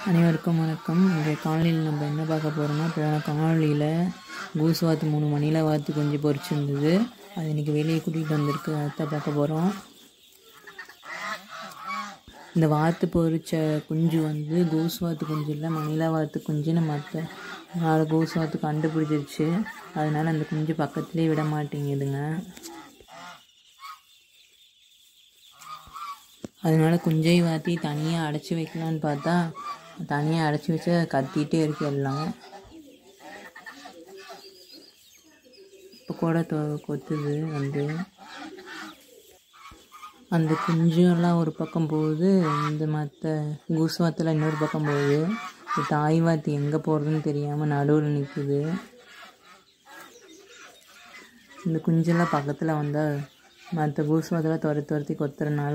அனைவருக்கும் வணக்கம் இன்றைய காணொலியில் நம்ம என்ன பார்க்க போகிறோம்னா போன காணொலியில் கூஸ் வாத்து மூணு மணியில் வாத்து குஞ்சு பொரிச்சிருந்தது அது இன்றைக்கி வெளியே கூட்டிகிட்டு வந்திருக்கு அதான் பார்க்க போகிறோம் இந்த வாத்து பொரிச்ச குஞ்சு வந்து கூஸ் வாத்து குஞ்சு இல்லை மணிலா வாத்து குஞ்சுன்னு மற்ற நாலு கூஸ் வாத்து கண்டுபிடிச்சிருச்சு அதனால் அந்த குஞ்சு பக்கத்துலேயே விட மாட்டேங்குதுங்க அதனால குஞ்சை வாத்தி தனியாக அடைச்சி வைக்கலான்னு பார்த்தா தனியாக அடைச்சி வச்சா கத்திட்டே இருக்கு எல்லாம் இப்போ கூட தொ கொத்துது வந்து அந்த குஞ்சும் ஒரு பக்கம் போகுது இந்த மற்ற கூஸ் வாத்தில் இன்னொரு பக்கம் போகுது இந்த தாய் வாத்து எங்கே போகிறதுன்னு தெரியாமல் நடுவில் நிற்குது இந்த குஞ்செல்லாம் பக்கத்தில் வந்தால் மற்ற கூஸ் வாத்தில் துரத்தி துரத்தி கொத்துறனால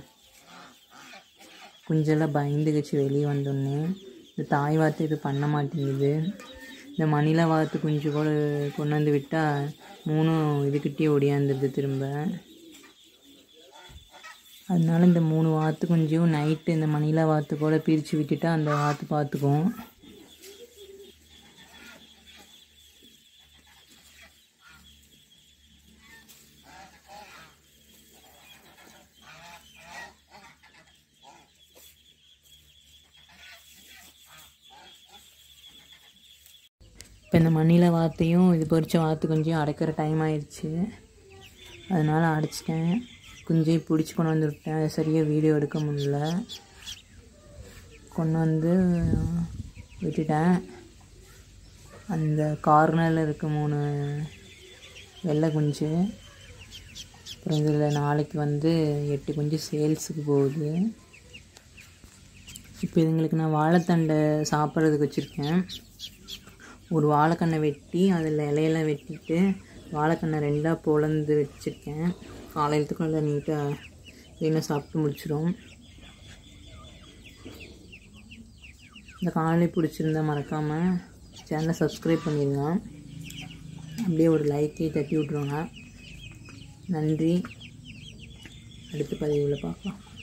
குஞ்செல்லாம் பயந்துக்கிச்சு வெளியே வந்தோடனே இந்த தாய் வாத்து இது பண்ண மாட்டேங்குது இந்த மணில வாத்து குஞ்சு கூட கொண்டு வந்து விட்டால் மூணும் இதுக்கிட்டே ஒடியாந்துடுது திரும்ப அதனால இந்த மூணு வாத்து குஞ்சும் நைட்டு இந்த மணில வாத்து கூட பிரித்து விட்டுட்டா அந்த வாத்து பார்த்துக்கும் இப்போ இந்த மண்ணில் வாத்தையும் இது பொரிச்ச வாத்து குஞ்சையும் அடைக்கிற டைம் ஆயிடுச்சு அதனால் அடைச்சிட்டேன் குஞ்சையும் பிடிச்சி கொண்டு வந்து விட்டேன் அது சரியாக வீடியோ எடுக்க முடியல கொண்டு வந்து விட்டுட்டேன் அந்த கார்னரில் இருக்க மூணு வெள்ளை குஞ்சு அப்புறம் இதில் நாளைக்கு வந்து எட்டு குஞ்சு சேல்ஸுக்கு போகுது இப்போ இதுங்களுக்கு நான் வாழைத்தண்டை சாப்பிட்றதுக்கு வச்சுருக்கேன் ஒரு வாழைக்கண்ணை வெட்டி அதில் இலையெல்லாம் வெட்டிட்டு வாழைக்கண்ணை ரெண்டாக பொழந்து வச்சுருக்கேன் காலையிலத்துக்கு நல்லா நீட்டாக க்ளீனாக சாப்பிட்டு முடிச்சிடும் இந்த காணொலி பிடிச்சிருந்தா மறக்காமல் சேனலை சப்ஸ்கிரைப் பண்ணிடுங்க அப்படியே ஒரு லைக்கை தட்டி விட்ருங்க நன்றி அடுத்த பதிவில் பார்க்கலாம்